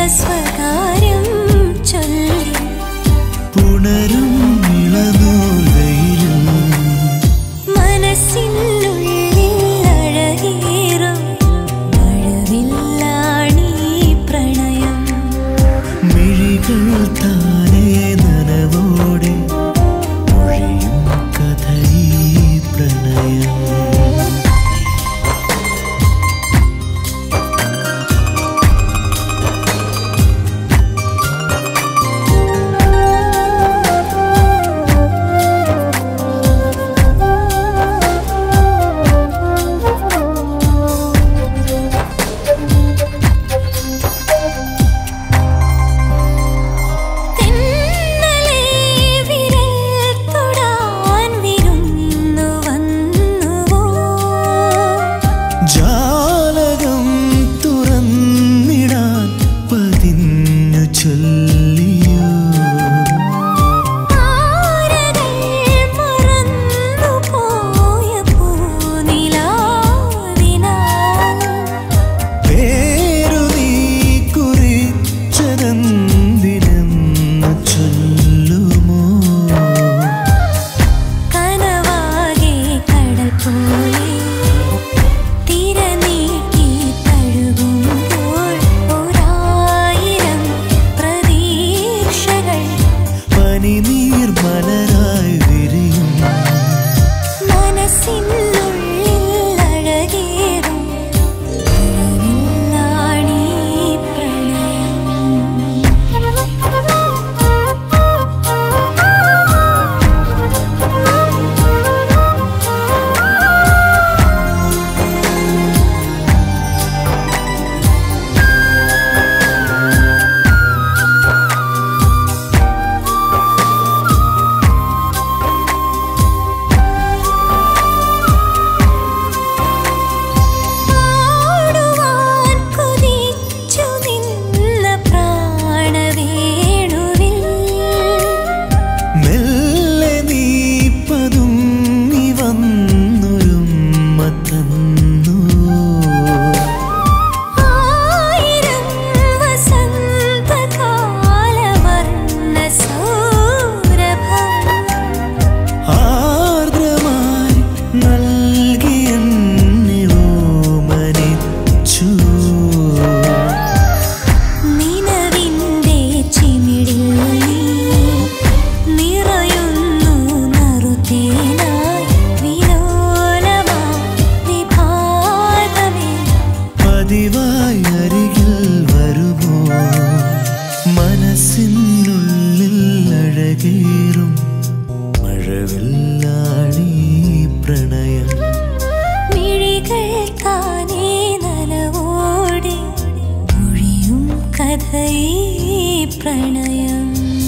സ്വകാര്യം ചൊല്ലി ഉണരും ഇളനൂൽ വെയിലും മനസ്സിനുള്ളിൽ അഴകേറും മഴവില്ലാണീ പ്രണയം മിഴികൾ താനേ നനവോടെ മൊഴിയും കഥയീ പ്രണയം തെന്നലേ വിരൽ തൊടാൻ വിരുന്നു വന്നുവോ ജാലകം തുറന്നിടാൻ പതിഞ്ഞു ചൊല്ലിയോ താരകൾ മറന്നു പോയ പൂനിലാവിനാൽ പേരു നീ കുറിച്ചതെന്തിനെന്ന് ചൊല്ലുമോ കനവാകെ കടൽ പോലെ തിരനീട്ടി തഴുകുമ്പോൾ ഒരായിരം പ്രതീക്ഷകൾ പനിനീർ മലരായി വിരിയും മനസ്സിനുള്ളിൽ അഴകേറും മഴവില്ലാണീ പ്രണയം പാടുവാൻ കൊതിച്ചു നിന്ന പ്രാണവേണുവിൽ മെല്ലെ നീ പതുങ്ങി വന്നൊരുമ്മ തന്നു ആയിരം വസന്തകാലവർണ്ണ സൗരഭം ആർദ്രമായി നൽകിയെന്നെ ഓമനിച്ചു നിലവിൻ്റെ ചിമിഴിൽ നീ നിറയുന്നു നറുതേനായി വിലോലമാ വിഭാഗമേ പതിവായി അരികിൽ വരുമോ മനസ്സിനുള്ളിൽ അഴകേറും മഴവില്ലാണീ പ്രണയം മിഴികൾ താനേ നനവോടെ മൊഴിയും കഥയീ പ്രണയം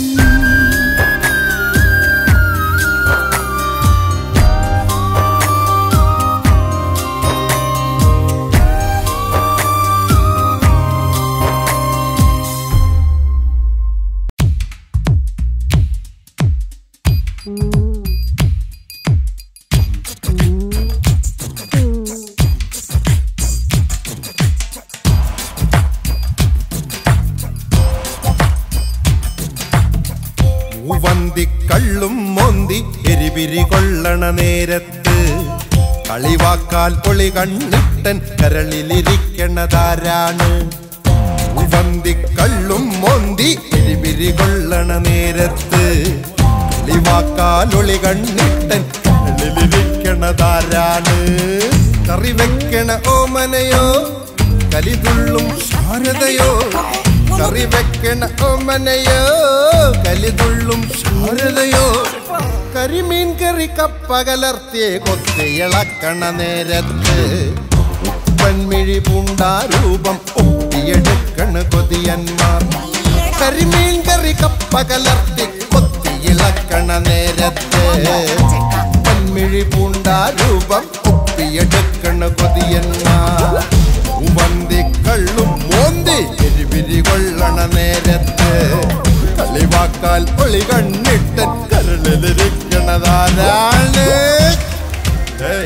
മൂവന്തിക്കള്ളും മോന്തി എരിപിരി കൊള്ളണ നേരത്ത് കളിവാക്കാൽ പൊളി കണ്ണിട്ടൻ കരളിലിരിക്കണതാരാണ് മൂവന്തിക്കള്ളും മോന്തി എരിപിരി കൊള്ളണ നേരത്ത് കളിവാക്കാൽ ഒളി കണ്ണിട്ടൻ കരളിലിരിക്കണതാരാണ് കറി വെക്കണ ഓമനയോ കലിതുള്ളും ശാരദയോ കറി വെക്കണ ഓമനയോ കലിതുള്ളും ശാരദയോ കരിമീൻ കറി കപ്പ കലർത്തിയ കൊത്തിയിളക്കണ നേരത്ത് പെൺമിഴി പൂണ്ടാരൂപം ഒപ്പിയെടുക്കണ കൊതിയന്മാർ കരിമീൻ കറി കപ്പ കലർത്തി കൊത്തിയിളക്കണ നേരത്ത് പെൺമിഴി പൂണ്ടാരൂപം ഒപ്പിയെടുക്കണ കൊതിയന്മാർ ഉവന്തിക്കള്ളും മോന്തി എരിപിരി കൊള്ളണ നേരത്ത് കളിവാക്കാൽ പൊളി കണ്ണിട്ട് കരളിലിരിക്കണതാരാണ് ഏയ്,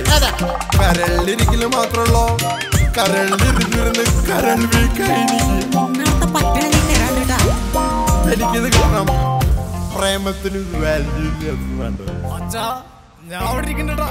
കരളിലിരിക്കല് മാത്രമല്ലോ കരളിലിരുന്നിരുന്ന് കരൾ വീ കഴിഞ്ഞു ഇന്നത്തെ പട്ടിണി നിന്നെ എനിക്കിത് കിട്ടണം പ്രേമത്തിന് വാല്യൂ വേണ്ടത് അച്ഛാ ഞാൻ അവിടെ ഇരിക്കണ്ടടാ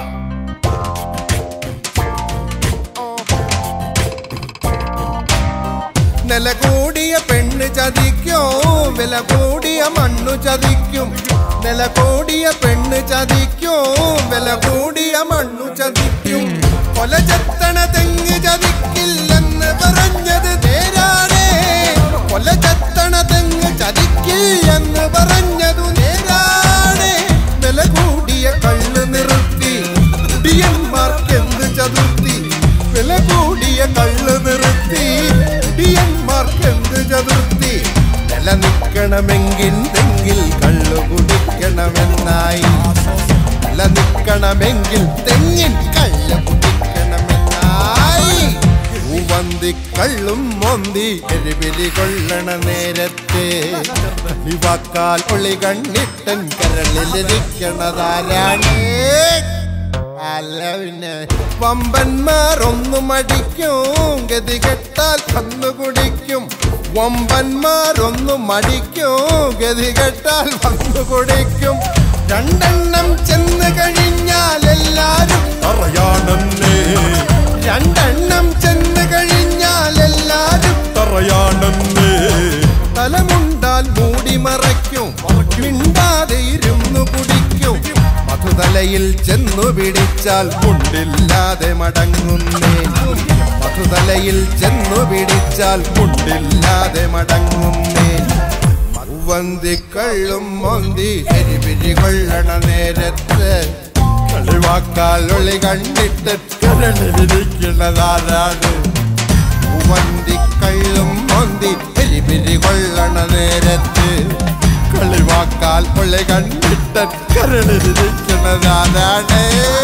നില കൂടിയ പെണ്ണ് ചതിക്കും വില കൂടിയ മണ്ണു ചതിക്കും നില കൂടിയ പെണ്ണ് ചതിക്കും വില കൂടിയ മണ്ണു ചതിക്കും കൊല ചത്തണ തെങ്ങ് ചതിക്കില്ലെന്ന് പറഞ്ഞത് നേരാണേ കൊല ചത്തണ തെങ്ങ് ചതിക്കില്ലെന്ന് പറഞ്ഞതു നേരാണേ വില കൂടിയ കള്ള് നിർത്തി കുടിയന്മാർക്കെന്ത് ചതുർത്തി വില കൂടിയ കള്ള് നിർത്തി കുടിയന്മാർക്കെന്ത് ചതുർത്തി നിലനിൽക്കണമെങ്കിൽ തെങ്ങിൽ കള്ളു കുടിക്കണമെന്നായി നിലനിൽക്കണമെങ്കിൽ തെങ്ങിൻ കള്ളു കുടിക്കണമെന്നായി പൂവന്തി കള്ളും മൊന്തി എരിപിലി കൊള്ളണ നേരത്തെ ഇവാക്കാൽ ഒളി കണ്ണിട്ടൻ കരളിലിരിക്കണതാരാണേ അല്ല പിന്നെ വമ്പന്മാർ ഒന്നു മടിക്കും ഗതി കെട്ടാൽ വന്നു കുടിക്കും വമ്പന്മാർ ഒന്നു മടിക്കും ഗതി കെട്ടാൽ വന്നു കുടിക്കും രണ്ടെണ്ണം ചെന്ന് കഴിഞ്ഞാൽ എല്ലാരും പറയാണെന്നേ രണ്ടെണ്ണം ചെന്ന് കഴിഞ്ഞാൽ എല്ലാരും പറയാണെന്നേ തലമുണ്ടാൽ മൂടി മറയ്ക്കും മിണ്ടാതെ ഇരുന്നു കുടിക്കും മധുതലയിൽ ചെന്നു പിടിച്ചാൽ മുണ്ടില്ലാതെ മടങ്ങുന്നേ മധുതലയിൽ ചെന്നു പിടിച്ചാൽ മുണ്ടില്ലാതെ മടങ്ങുന്നേ മൗവന്തിക്കള്ളും മൊന്തി എരിപിരി കൊള്ളണ നേരത്ത് കളിവാക്കാൽ ഒളി കണ്ടിട്ട് കരണിരിക്കുന്നതാരാണ് വന്തിക്കള്ളും മൊന്തി എരിപിരി കൊള്ളണ നേരത്ത് കളിവാക്കാൽ പൊള്ളി കണ്ടിട്ട് കരളിരിക്കുന്നതാണ്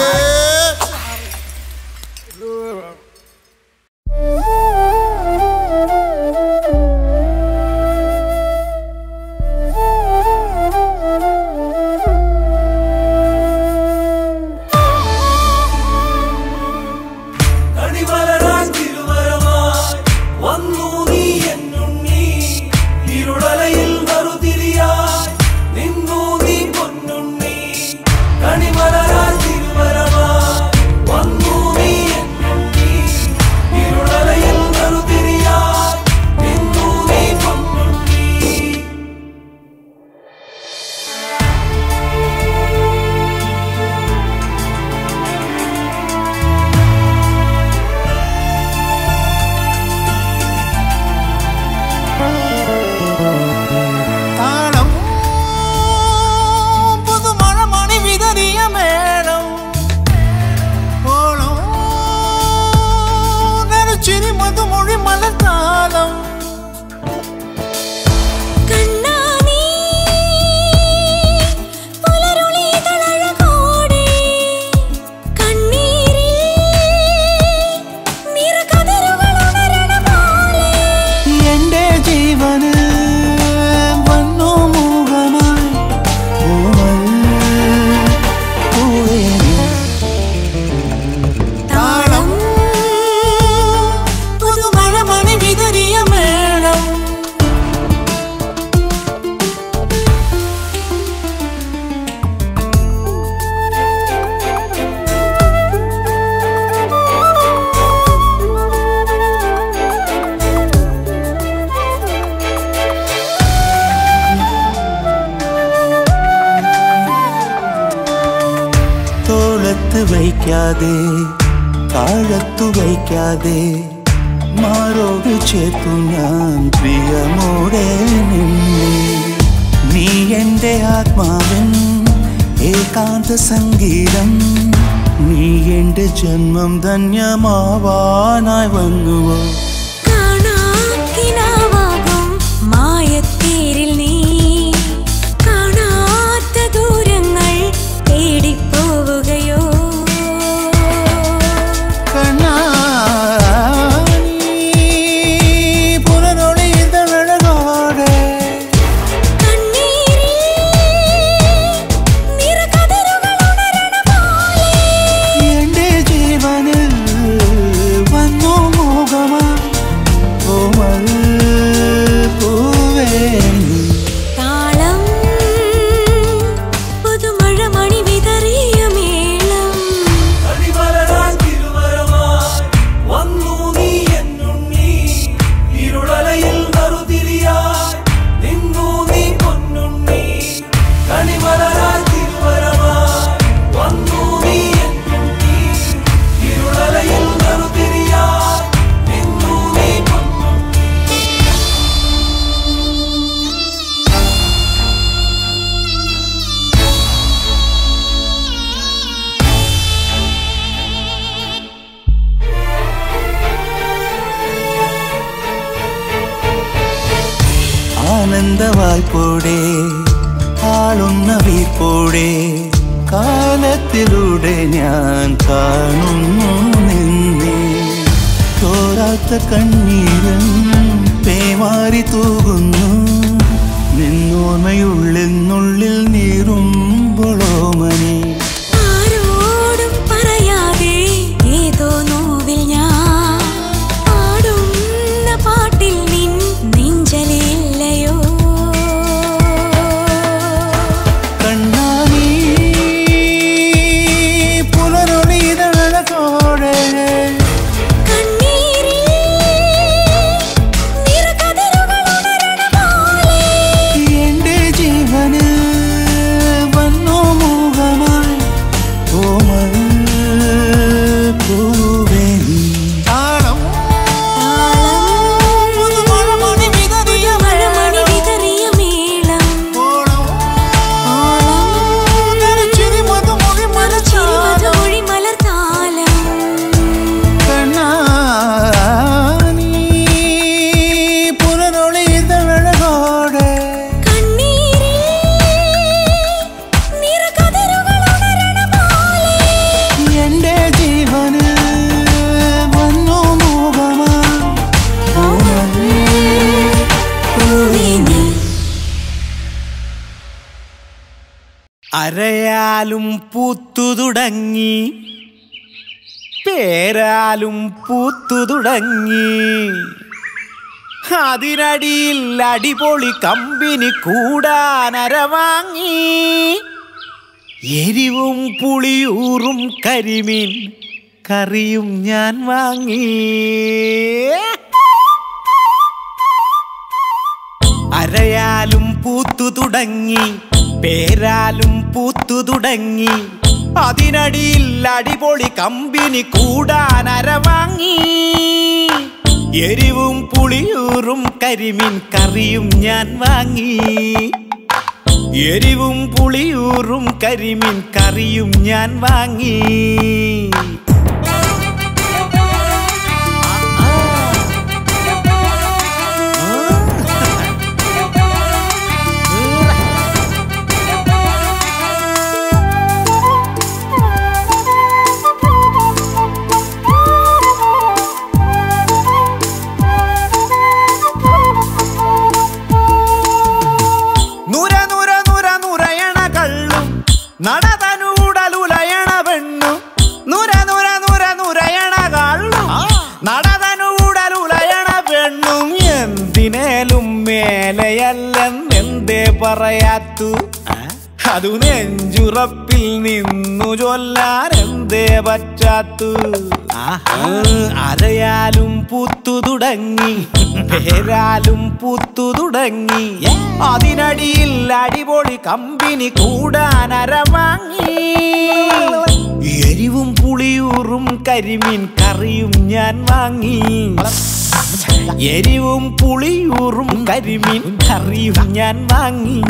കണിമലരാൻ തിരുവരമായി വന്നു നീ എന്നുണ്ണി ഇരുളലയിൽ മറുതിരിയായി നിന്നു നീ പൊന്നുണ്ണി കണിമലരാൻ തിരുവരമായി വന്നു നീ എന്നുണ്ണി ഇരുളലയിൽ മറുതിരിയായി നിന്നു നീ പൊന്നുണ്ണി താളം പുതുമഴ മണി വിതറിയ മേളം ഓളം നനച്ചിരി മധുമൊഴി മലത്താളം കണ്ണാനീ പുലരുളിതളഴകോടെ കണ്ണീരിൽ നിറകതിരുകൾ ഉണരണ പോലെ എന്റെ ജീവന് വന്നു മൂകമായി പൂവൽ പൂവേ നീ. താളം പുതുമഴ മണി വിതറിയ മേളം തോളത്ത് വയ്ക്കാതെ താഴത്തു വയ്ക്കാതെ മാറോട് ചേർത്തു ഞാൻ പ്രിയമോടെ നിന്നെ നീ എൻ്റെ ആത്മാവൻ ഏകാന്ത സംഗീതം നീ എൻ്റെ ജന്മം ധന്യമാവാനായി വന്നുവോ കാണാക്കിനാവാകും മായത്തേരിൽ നീ കാണാത്ത ദൂരങ്ങൾ തേടിപ്പോവുകയോ പുനരൊളിതഴകോടെ കണ്ണീരിൽ നിറകതിരുകൾ ഉണരണ പോലെ എന്റെ ജീവനിൽ വന്നു മോഹമായി ആനന്ദവായ്പോടെ ആളുന്ന വീപ്പോടെ കാലത്തിലൂടെ ഞാൻ കാണുന്നു നിന്നെ തോരാത്ത കണ്ണീരൻ പേമാരി തൂകുന്നു നിന്നോർമ്മയുള്ളിൽ നീറുമ്പോളോ മണി ആരോടും പറയാതെ ഏതോ നോവിൽ ഞാൻ പാടുന്ന പാട്ടിൽ നിൻ നെഞ്ചലില്ലയോ കണ്ണാനി പുലരൊളിതഴകോടെ കണ്ണീരിൽ നിറകതിരുകൾ ഉണരണ പോലെ എന്റെ ജീവന് വന്നു മുഖമായി കോമൾ പൂവേ നീ. താളം മഴമണി വിതറിയ മേളം നനച്ചിരി മധുമൊഴി ചിരിമധുമൊഴി മലർത്താലം കണ്ണാനി പുലരൊളിതഴകോടെ കണ്ണീരിൽ നിറകതിരുകൾ ഉണരണ പോലെ എന്റെ ജീവന് വന്നു മുഖമായി പൂവേ നീ അരയാലും പൂത്തു തുടങ്ങി പേരാലും പൂത്തു തുടങ്ങി അതിനടിയിൽ അടിപൊളി കമ്പിനി കൂടാൻ അരവാങ്ങി എരിവും പുളിയൂറും കരിമീൻ കറിയും ഞാൻ വാങ്ങി അരയാലും പൂത്തു തുടങ്ങി പേരാലും പൂത്തു തുടങ്ങി അതിനടിയിൽ അടിപൊളി കമ്പിനി കൂടാൻ അരവാങ്ങി എരിവും പുളിയൂറും കരിമീൻ കറിയും ഞാൻ വാങ്ങി എരിവും പുളിയൂറും കരിമീൻ കറിയും ഞാൻ വാങ്ങി നുര നുര നുര നുരയണ കള്ളും നടതനൂടലുലയണ പെണ്ണും നുര നുര നുര നുരയണ കള്ളും നടതനൂടലുലയണ പെണ്ണും എന്തിനേലും മേലെയല്ലെന്നെന്തേ പറയാത്തു അതു നെഞ്ചുറപ്പിൽ നിന്നു ചൊല്ലാൻ എന്തേ പറ്റാത്തു അരയാലും പൂത്തു തുടങ്ങി പേരാലും പൂത്തു തുടങ്ങി അതിനടിയിൽ അടിപൊളി കമ്പിനി കൂടാൻ അരവാങ്ങി എരിവും പുളിയൂറും കരിമീൻ കറിയും ഞാൻ വാങ്ങി എരിവും പുളിയൂറും കരിമീൻ കറിയും ഞാൻ വാങ്ങി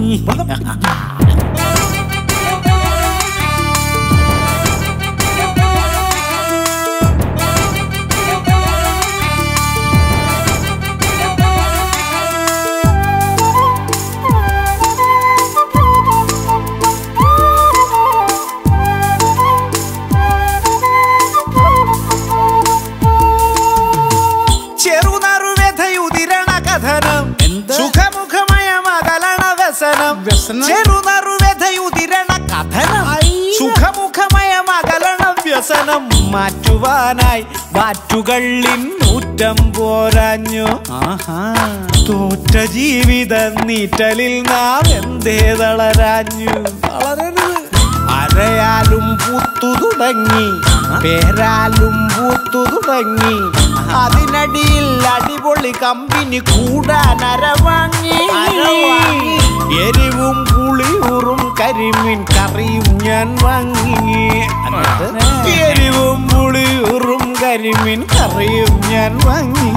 ചെറുനറുവ്യഥയുതിരണ കഥനം സുഖമുഖമയമകലണ വ്യസനം ചെറുനറുവ്യഥയുതിരണ കഥനം സുഖമുഖമയമകലണ വ്യസനം മാറ്റുവാനായി വാറ്റുകള്ളിൻ നൂറ്റം പോരാഞ്ഞു തോറ്റ ജീവിത നീറ്റലിൽ നാം എന്തേ തളരാഞ്ഞു അരയാലും പൂത്തു തുടങ്ങി പേരാലും പൂത്തു തുടങ്ങി അതിനടിയിൽ അടിപൊളി കമ്പിനി കൂടാൻ അരവാങ്ങി എരിവും പുളിയൂറും കരിമീൻ കറിയും ഞാൻ വാങ്ങി എരിവും പുളിയൂറും കരിമീൻ കറിയും ഞാൻ വാങ്ങി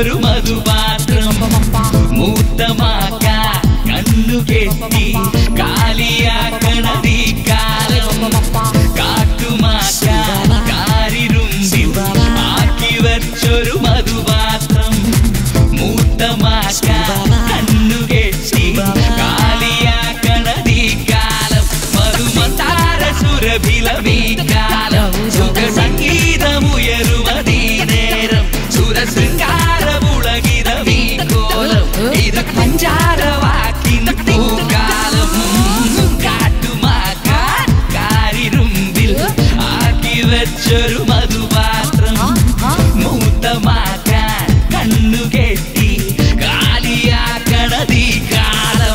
വെച്ചൊരു മധുപാത്രം മൂത്തമാക്ക കണ്ണു കെട്ടി കാലിയാക്കണതീ കാലം കാട്ടുമാക്ക കാരിരുമ്പിൽ ആക്കി വെച്ചൊരു മധുപാത്രം മൂത്തമാക്ക കണ്ണു കെട്ടി കാലിയാക്കണതീ കാലം മധുമന്താര സുരഭിലമീ കാലം സുഖ സംഗീതമുയരുമതീ നേരം സുരശൃംഗാരമുളകിതമീ കോലം ഇത് പഞ്ചാരവാക്കിൻ പൂക്കാലം കാട്ടുമാക്ക കാരിരുമ്പിൽ ആക്കി വെച്ചൊരു മധുപാത്രം മൂത്തമാക്കാൻ കണ്ണു കെട്ടി കാലിയാക്കണതീ കാലം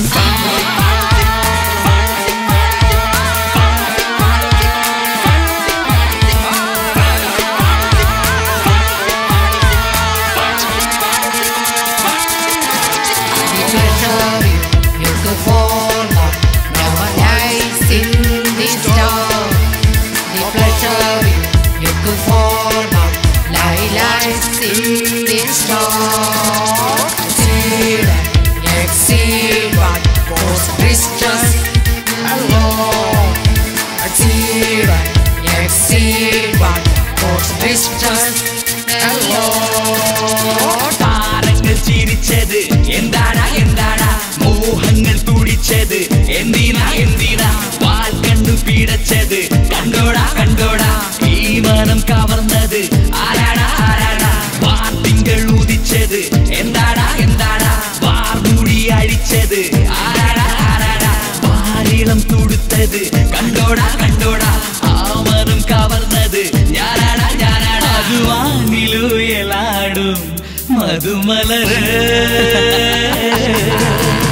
You could fall up, never lies in this dark. The pleasure you could fall up, lie lies in this dark. Exceed, exceed what was Christus alone. Exceed, exceed what was Christus alone. താരങ്ങൾ ചിരിച്ചത് എന്താടാ എന്താടാ മോഹങ്ങൾ തുടിച്ചത് എന്തിനാ എന്തിനാ വാൽ കണ്ടു പിടച്ചത് കണ്ടോടാ കണ്ടോടാ ഈ മനം കവർന്നത് ആരാടാ ആരാടാ വാർത്തിങ്കൾ ഉദിച്ചത് എന്താടാ എന്താടാ വാർമുടി അഴിച്ചത് ആരാടാ ആരാടാ വാരിളം തുടുത്തത് കണ്ടോടാ കണ്ടോടാ ആ മനം കവർന്നത് ഞാനാടാ ഞാനാടാ അതുവാനിലുയലാടും മധുമലര്